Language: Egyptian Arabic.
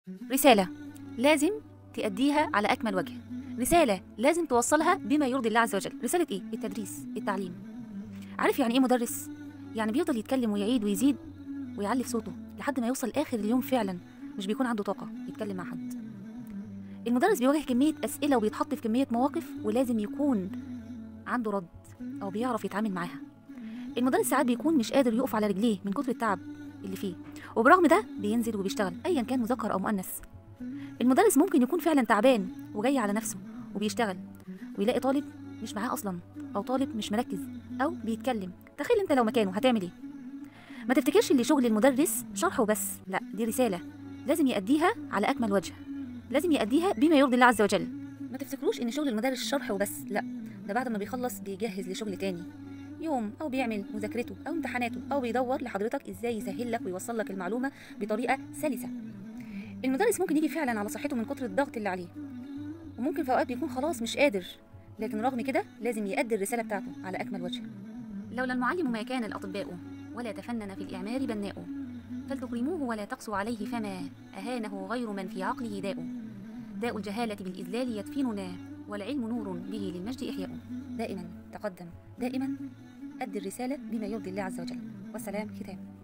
رسالة لازم تأديها على أكمل وجه رسالة لازم توصلها بما يرضي الله عز وجل رسالة إيه؟ التدريس التعليم عارف يعني إيه مدرس؟ يعني بيفضل يتكلم ويعيد ويزيد ويعلي في صوته لحد ما يوصل آخر اليوم فعلا مش بيكون عنده طاقة يتكلم مع حد المدرس بيواجه كمية أسئلة وبيتحط في كمية مواقف ولازم يكون عنده رد أو بيعرف يتعامل معاها المدرس ساعات بيكون مش قادر يقف على رجليه من كتر التعب اللي فيه وبرغم ده بينزل وبيشتغل ايا كان مذكر او مؤنث المدرس ممكن يكون فعلا تعبان وجاي على نفسه وبيشتغل ويلاقي طالب مش معاه اصلا او طالب مش مركز او بيتكلم تخيل انت لو مكانه هتعمل ايه ما تفتكرش اللي شغل المدرس شرح وبس لا دي رساله لازم يأديها على اكمل وجه لازم يأديها بما يرضي الله عز وجل ما تفتكروش ان شغل المدرس شرح وبس لا ده بعد ما بيخلص بيجهز لشغل تاني يوم او بيعمل مذاكرته او امتحاناته او بيدور لحضرتك ازاي يسهل لك ويوصل لك المعلومه بطريقه سلسه المدرس ممكن يجي فعلا على صحته من كتر الضغط اللي عليه وممكن في اوقات بيكون خلاص مش قادر لكن رغم كده لازم يأدي الرساله بتاعته على اكمل وجه لولا المعلم ما كان الاطباء ولا تفنن في الاعمار بناء فلتكرموه ولا تقسوا عليه فما اهانه غير من في عقله داء داء الجهاله بالاذلال يدفننا والعلم نور به للمجد احياء دائما تقدم دائما أدي الرسالة بما يرضي الله عز وجل والسلام ختام